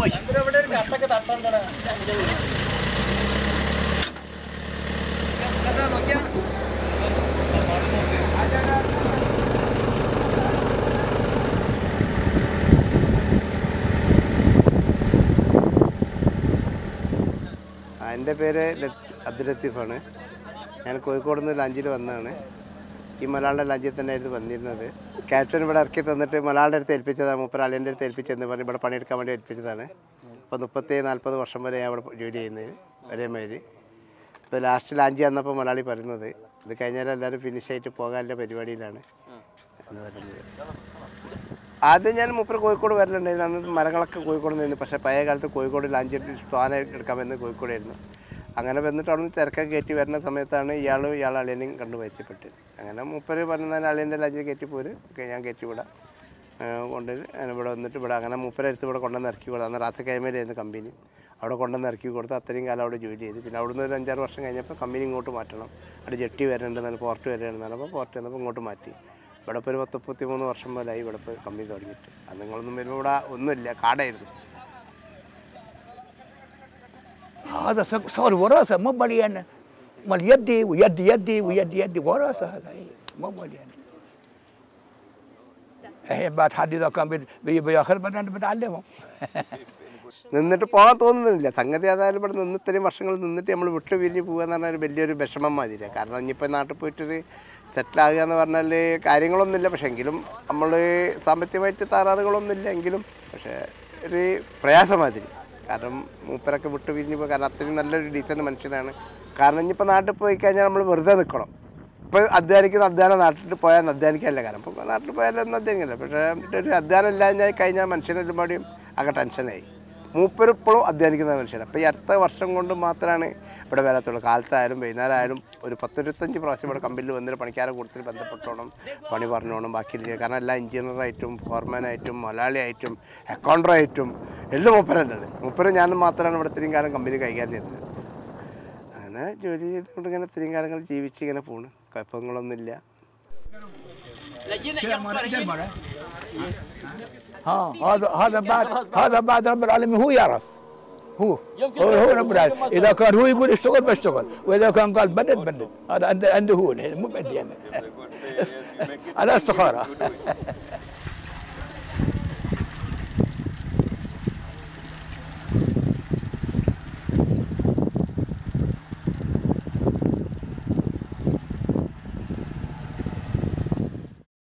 ഇവിടെ ഒരു കട്ടൊക്കെ തട്ടണ്ടടാ നോക്കിയാ ആ, എൻ്റെ പേര് ലത്ത്- അബ്ദുൽ ലത്തീഫാണ് ഞാൻ കോഴിക്കോട് നിന്ന് ലഞ്ചിൽ വന്നതാണ് ഈ മലയാളം ലഞ്ചിൽ തന്നെയായിരുന്നു വന്നിരുന്നത് ക്യാപ്റ്റൻ ഇവിടെ ഇറക്കി തന്നിട്ട് മലയാളിൻ്റെ അടുത്ത് ഏൽപ്പിച്ചതാണ് മുപ്പത് അളിയൻ്റെ അടുത്ത് ഏൽപ്പിച്ചെന്ന് പറഞ്ഞ് ഇവിടെ പണിയെടുക്കാൻ വേണ്ടി ഏൽപ്പിച്ചതാണ് ഇപ്പോൾ മുപ്പത്തി നാൽപ്പത് വർഷം വരെ ഞാൻ ഇവിടെ ജോലി ചെയ്യുന്നത് ഒരേമാതിരി ഇപ്പോൾ ലാസ്റ്റ് ലാഞ്ചി വന്നപ്പോൾ മലയാളി പറയുന്നത് ഇത് കഴിഞ്ഞാൽ എല്ലാവരും ഫിനിഷ് ആയിട്ട് പോകാനുള്ള പരിപാടിയിലാണ് എന്ന് പറയുന്നത് ആദ്യം ഞാൻ മുപ്പർ കോഴിക്കോട് വരലുണ്ടായിരുന്നു അന്ന് മരങ്ങളൊക്കെ കോഴിക്കോട് നിന്ന് പക്ഷേ പഴയ കാലത്ത് കോഴിക്കോട് ലാഞ്ചിട്ട് സ്ഥാനം എടുക്കാൻ വരുന്നത് കോഴിക്കോടായിരുന്നു അങ്ങനെ വന്നിട്ട് അവിടെ നിന്ന് തിരക്കൊക്കെ കയറ്റി വരുന്ന സമയത്താണ് ഇയാളും ഇയാൾ അളിയനെയും കണ്ടു പരിചയപ്പെട്ടത് അങ്ങനെ മുപ്പര് പറഞ്ഞാൽ അളിയൻ്റെ ലാഞ്ചിൽ കയറ്റി പോര് ഓക്കെ ഞാൻ കയറ്റി വിടാം കൊണ്ട് അങ്ങനെ ഇവിടെ വന്നിട്ട് ഇവിടെ അങ്ങനെ മുപ്പരടുത്ത് ഇവിടെ കൊണ്ടുവന്ന് ഇറക്കി കൊടുത്തു അന്ന് റാസ കൈമേലായിരുന്നു കമ്പനി അവിടെ കൊണ്ടുവന്ന് ഇറക്കി കൊടുത്ത് അത്രയും കാലം അവിടെ ജോലി ചെയ്തു പിന്നെ അവിടുന്ന് ഒരു അഞ്ചാറ് വർഷം കഴിഞ്ഞപ്പോൾ കമ്പനി ഇങ്ങോട്ട് മാറ്റണം അവിടെ ജെട്ടി വരേണ്ടതാണ് പോർട്ട് വരേണ്ടതാണ് അപ്പോൾ പോർട്ട് വന്നപ്പോൾ ഇങ്ങോട്ട് മാറ്റി ഇവിടെ ഇപ്പോൾ ഒരു പത്ത് മുപ്പത്തി മൂന്ന് വർഷം പോലായി ഇവിടെ ഇപ്പോൾ കമ്പനി തുടങ്ങിയിട്ട് അത് നിങ്ങളൊന്നും വരുമ്പോൾ ഇവിടെ ഒന്നുമില്ല കാടായിരുന്നു هذا ص- صار وراثه مو مليانه مال يدي ويدي يدي ويدي يدي وراثه هذا إيه، مو مليانه الحين بعد حد اذا كان بي- بي- بياخذ بدنا بنعلمهم നിന്നിട്ട് പോകാൻ തോന്നുന്നില്ല സംഗതി അതായാലും ഇവിടെ നിന്ന് ഇത്രയും വർഷങ്ങൾ നിന്നിട്ട് നമ്മൾ വിട്ടു പിരിഞ്ഞ് പോകുക എന്ന് പറഞ്ഞാൽ ഒരു വലിയൊരു വിഷമം മാതിരിയാണ് കാരണം ഇനിയിപ്പോൾ നാട്ടിൽ പോയിട്ടൊരു സെറ്റിലാകുക എന്ന് പറഞ്ഞാൽ കാര്യങ്ങളൊന്നുമില്ല പക്ഷേ എങ്കിലും നമ്മൾ സാമ്പത്തികമായിട്ട് താറാറുകളൊന്നുമില്ല എങ്കിലും പക്ഷേ ഒരു പ്രയാസം മാതിരി കാരണം മൂപ്പരൊക്കെ വിട്ടു പിരിഞ്ഞ് പോകുക കാരണം അത്രയും നല്ലൊരു ഡീസൻറ്റ് മനുഷ്യനാണ് കാരണം ഇനിയിപ്പോൾ നാട്ടിൽ പോയി കഴിഞ്ഞാൽ നമ്മൾ വെറുതെ നിൽക്കണം ഇപ്പോൾ അധ്വാനിക്കുന്ന അധ്വാനം നാട്ടിൽ പോയാൽ അധ്വാനിക്കാനല്ല കാരണം ഇപ്പോൾ നാട്ടിൽ പോയാലൊന്നും അധ്വാനിക്കില്ല പക്ഷേ ഒരു അധ്വാനം ഇല്ലാഞ്ഞാൽ കഴിഞ്ഞാൽ മനുഷ്യന് ഒരുപാടും ആകെ ടെൻഷനായി മൂപ്പര് ഇപ്പോഴും അധ്വാനിക്കുന്ന മനുഷ്യനാണ് അപ്പോൾ ഈ അടുത്ത വർഷം കൊണ്ട് മാത്രമാണ് ഇവിടെ വരാത്തുള്ളൂ കാലത്തായാലും വൈകുന്നേരമായാലും ഒരു പത്തിരുപത്തഞ്ച് പ്രാവശ്യം ഇവിടെ കമ്പനിയിൽ വന്നിട്ട് പണിക്കാരെ കൂടുതൽ ബന്ധപ്പെട്ടോണം പണി പറഞ്ഞോണം ബാക്കി കാരണം എല്ലാ എഞ്ചിനീയറായിട്ടും ഫോർമാനായിട്ടും മലയാളിയായിട്ടും അക്കൗണ്ടറായിട്ടും എല്ലാം മൂപ്പര് തന്നെയാണ് മൂപ്പര് ഞാനും മാത്രമാണ് ഇവിടെ ഇത്രയും കാലം കമ്പനി കൈകാര്യം ചെയ്യുന്നത് അങ്ങനെ ജോലി ചെയ്തുകൊണ്ട് ഇങ്ങനെ ഇത്രയും കാലങ്ങൾ ജീവിച്ച് ഇങ്ങനെ പോണ് കുഴപ്പങ്ങളൊന്നുമില്ല ها هذا هذا بعد هذا بعد رب العالمين هو يعرف هو هو, هو رب العالمين اذا كان هو يقول اشتغل بشتغل واذا كان قال بدد بدد هذا عنده عنده هو الحين مو بدي انا هذا استخاره